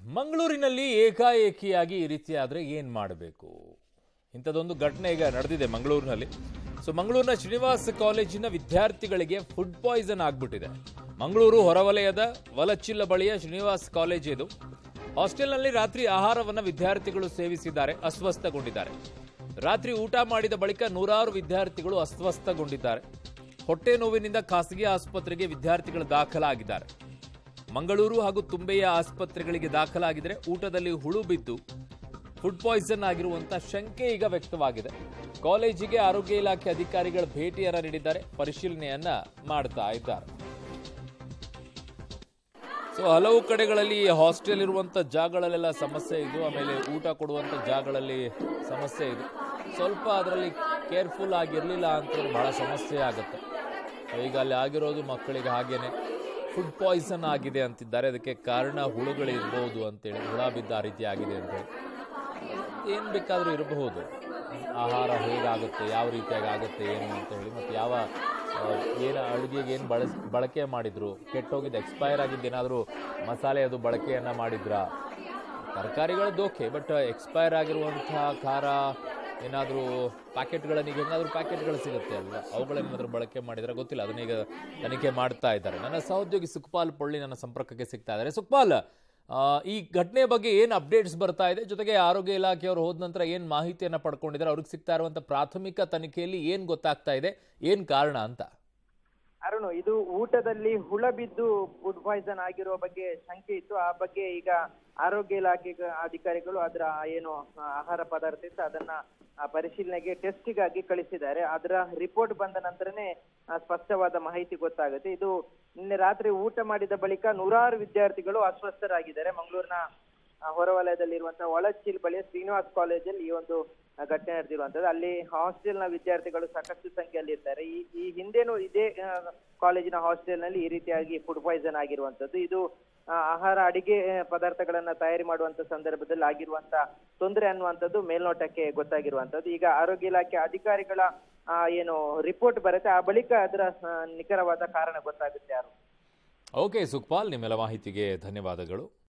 ಮಂಗಳೂರಿನಲ್ಲಿ ಏಕಾಏಕಿಯಾಗಿ ಈ ರೀತಿ ಆದರೆ ಏನು ಮಾಡಬೇಕು ಇಂಥದ್ದೊಂದು ಘಟನೆ ಈಗ ನಡೆದಿದೆ ಮಂಗಳೂರಿನಲ್ಲಿ ಸೊ ಮಂಗಳೂರಿನ ಶ್ರೀನಿವಾಸ ಕಾಲೇಜಿನ ವಿದ್ಯಾರ್ಥಿಗಳಿಗೆ ಫುಡ್ ಪಾಯ್ಸನ್ ಆಗ್ಬಿಟ್ಟಿದೆ ಮಂಗಳೂರು ಹೊರವಲಯದ ವಲಚಿಲ್ಲ ಬಳಿಯ ಶ್ರೀನಿವಾಸ್ ಕಾಲೇಜ್ ಇದು ಹಾಸ್ಟೆಲ್ನಲ್ಲಿ ರಾತ್ರಿ ಆಹಾರವನ್ನು ವಿದ್ಯಾರ್ಥಿಗಳು ಸೇವಿಸಿದ್ದಾರೆ ಅಸ್ವಸ್ಥಗೊಂಡಿದ್ದಾರೆ ರಾತ್ರಿ ಊಟ ಮಾಡಿದ ಬಳಿಕ ನೂರಾರು ವಿದ್ಯಾರ್ಥಿಗಳು ಅಸ್ವಸ್ಥಗೊಂಡಿದ್ದಾರೆ ಹೊಟ್ಟೆ ನೋವಿನಿಂದ ಖಾಸಗಿ ಆಸ್ಪತ್ರೆಗೆ ವಿದ್ಯಾರ್ಥಿಗಳು ದಾಖಲಾಗಿದ್ದಾರೆ ಮಂಗಳೂರು ಹಾಗೂ ತುಂಬೆಯ ಆಸ್ಪತ್ರೆಗಳಿಗೆ ದಾಖಲಾಗಿದ್ರೆ ಊಟದಲ್ಲಿ ಹುಳು ಬಿದ್ದು ಫುಡ್ ಪಾಯ್ಸನ್ ಆಗಿರುವಂತ ಶಂಕೆ ಈಗ ವ್ಯಕ್ತವಾಗಿದೆ ಕಾಲೇಜಿಗೆ ಆರೋಗ್ಯ ಇಲಾಖೆ ಅಧಿಕಾರಿಗಳು ಭೇಟಿಯನ್ನ ನೀಡಿದ್ದಾರೆ ಪರಿಶೀಲನೆಯನ್ನ ಮಾಡ್ತಾ ಇದ್ದಾರೆ ಸೊ ಹಲವು ಕಡೆಗಳಲ್ಲಿ ಹಾಸ್ಟೆಲ್ ಇರುವಂತ ಜಾಗಗಳಲ್ಲೆಲ್ಲ ಸಮಸ್ಯೆ ಇದು ಆಮೇಲೆ ಊಟ ಕೊಡುವಂತ ಜಾಗಗಳಲ್ಲಿ ಸಮಸ್ಯೆ ಇದು ಸ್ವಲ್ಪ ಅದರಲ್ಲಿ ಕೇರ್ಫುಲ್ ಆಗಿರಲಿಲ್ಲ ಅಂತಂದ್ರೆ ಬಹಳ ಸಮಸ್ಯೆ ಆಗುತ್ತೆ ಸೊ ಈಗ ಅಲ್ಲಿ ಆಗಿರೋದು ಮಕ್ಕಳಿಗೆ ಹಾಗೇನೆ ಫುಡ್ ಪಾಯ್ಸನ್ ಆಗಿದೆ ಅಂತಿದ್ದಾರೆ ಅದಕ್ಕೆ ಕಾರಣ ಹುಳುಗಳಿರ್ಬೋದು ಅಂತೇಳಿ ಹುಳ ಬಿದ್ದ ಆ ರೀತಿ ಆಗಿದೆ ಅಂತೇಳಿ ಏನು ಬೇಕಾದರೂ ಇರಬಹುದು ಆಹಾರ ಹೇಗಾಗುತ್ತೆ ಯಾವ ರೀತಿಯಾಗಿ ಆಗುತ್ತೆ ಏನು ಅಂತ ಹೇಳಿ ಮತ್ತು ಯಾವ ಆ, ಏನು ಅಡುಗೆಗೆ ಏನು ಬಳಸ್ ಬಳಕೆ ಮಾಡಿದ್ರು ಕೆಟ್ಟೋಗಿದ್ದು ಎಕ್ಸ್ಪೈರ್ ಆಗಿದ್ದು ಏನಾದರೂ ಮಸಾಲೆ ಅದು ಬಳಕೆಯನ್ನು ಮಾಡಿದ್ರಾ ತರಕಾರಿಗಳದ್ದು ಓಕೆ ಬಟ್ ಎಕ್ಸ್ಪೈರ್ ಆಗಿರುವಂತಹ ಖಾರ ಏನಾದರೂ ಪ್ಯಾಕೆಟ್ಗಳನ್ನು ಈಗ ಹೆಂಗಾದ್ರೂ ಪ್ಯಾಕೆಟ್ಗಳು ಸಿಗುತ್ತೆ ಅಲ್ವಾ ಅವುಗಳೇನಾದರೂ ಬಳಕೆ ಮಾಡಿದ್ರೆ ಗೊತ್ತಿಲ್ಲ ಅದನ್ನೀಗ ತನಿಖೆ ಮಾಡ್ತಾ ಇದ್ದಾರೆ ನನ್ನ ಸಹೋದ್ಯೋಗಿ ಸುಖಪಾಲ್ ಪೊಳ್ಳಿ ನನ್ನ ಸಂಪರ್ಕಕ್ಕೆ ಸಿಗ್ತಾ ಇದ್ದಾರೆ ಸುಖಪಾಲ್ ಆ, ಈ ಘಟನೆ ಬಗ್ಗೆ ಏನು ಅಪ್ಡೇಟ್ಸ್ ಬರ್ತಾ ಇದೆ ಜೊತೆಗೆ ಆರೋಗ್ಯ ಇಲಾಖೆಯವರು ಹೋದ ನಂತರ ಏನು ಮಾಹಿತಿಯನ್ನು ಪಡ್ಕೊಂಡಿದ್ದಾರೆ ಅವ್ರಿಗೆ ಸಿಗ್ತಾ ಇರುವಂಥ ಪ್ರಾಥಮಿಕ ತನಿಖೆಯಲ್ಲಿ ಏನು ಗೊತ್ತಾಗ್ತಾ ಇದೆ ಏನು ಕಾರಣ ಅಂತ ಅರುಣ್ ಇದು ಊಟದಲ್ಲಿ ಹುಳ ಬಿದ್ದು ಫುಡ್ ಪಾಯ್ಸನ್ ಆಗಿರುವ ಬಗ್ಗೆ ಶಂಕೆ ಇತ್ತು ಆ ಬಗ್ಗೆ ಈಗ ಆರೋಗ್ಯ ಇಲಾಖೆ ಅಧಿಕಾರಿಗಳು ಅದರ ಏನು ಆ, ಆಹಾರ ಪದಾರ್ಥ ಇತ್ತು ಅದನ್ನ ಆ, ಪರಿಶೀಲನೆಗೆ ಟೆಸ್ಟಿಗಾಗಿ ಕಳಿಸಿದ್ದಾರೆ ಅದರ ರಿಪೋರ್ಟ್ ಬಂದ ನಂತರನೇ ಆ, ಸ್ಪಷ್ಟವಾದ ಮಾಹಿತಿ ಗೊತ್ತಾಗುತ್ತೆ ಇದು ನಿನ್ನೆ ರಾತ್ರಿ ಊಟ ಮಾಡಿದ ಬಳಿಕ ನೂರಾರು ವಿದ್ಯಾರ್ಥಿಗಳು ಅಸ್ವಸ್ಥರಾಗಿದ್ದಾರೆ ಮಂಗಳೂರಿನ ಆ, ಹೊರವಲಯದಲ್ಲಿರುವಂತಹ ಒಳಚಿಲ್ ಬಳಿಯ ಶ್ರೀನಿವಾಸ್ ಕಾಲೇಜಲ್ಲಿ ಈ ಒಂದು ಆ, ಘಟನೆ ನಡೆದಿರುವಂತದ್ದು ಅಲ್ಲಿ ಹಾಸ್ಟೆಲ್ನ ವಿದ್ಯಾರ್ಥಿಗಳು ಸಾಕಷ್ಟು ಸಂಖ್ಯೆಯಲ್ಲಿ ಇರ್ತಾರೆ ಈ ಈ ಹಿಂದೆನೂ ಇದೇ ಆ, ಕಾಲೇಜಿನ ಹಾಸ್ಟೆಲ್ನಲ್ಲಿ ಈ ರೀತಿಯಾಗಿ ಫುಡ್ ಪಾಯ್ಸನ್ ಆಗಿರುವಂತದ್ದು ಇದು ಆ, ಆಹಾರ ಅಡಿಗೆ ಆ, ಪದಾರ್ಥಗಳನ್ನ ತಯಾರಿ ಮಾಡುವಂತ ಸಂದರ್ಭದಲ್ಲಿ ಆಗಿರುವಂತ ತೊಂದರೆ ಅನ್ನುವಂಥದ್ದು ಮೇಲ್ನೋಟಕ್ಕೆ ಗೊತ್ತಾಗಿರುವಂತದ್ದು ಈಗ ಆರೋಗ್ಯ ಇಲಾಖೆ ಅಧಿಕಾರಿಗಳ ಆ, ಏನು ರಿಪೋರ್ಟ್ ಬರುತ್ತೆ ಆ ಬಳಿಕ ಅದರ ಆ, ನಿಖರವಾದ ಕಾರಣ ಗೊತ್ತಾಗುತ್ತೆ ಯಾರು ಓಕೆ ಸುಖಪಾಲ್ ನಿಮ್ಮೆಲ್ಲ ಮಾಹಿತಿಗೆ ಧನ್ಯವಾದಗಳು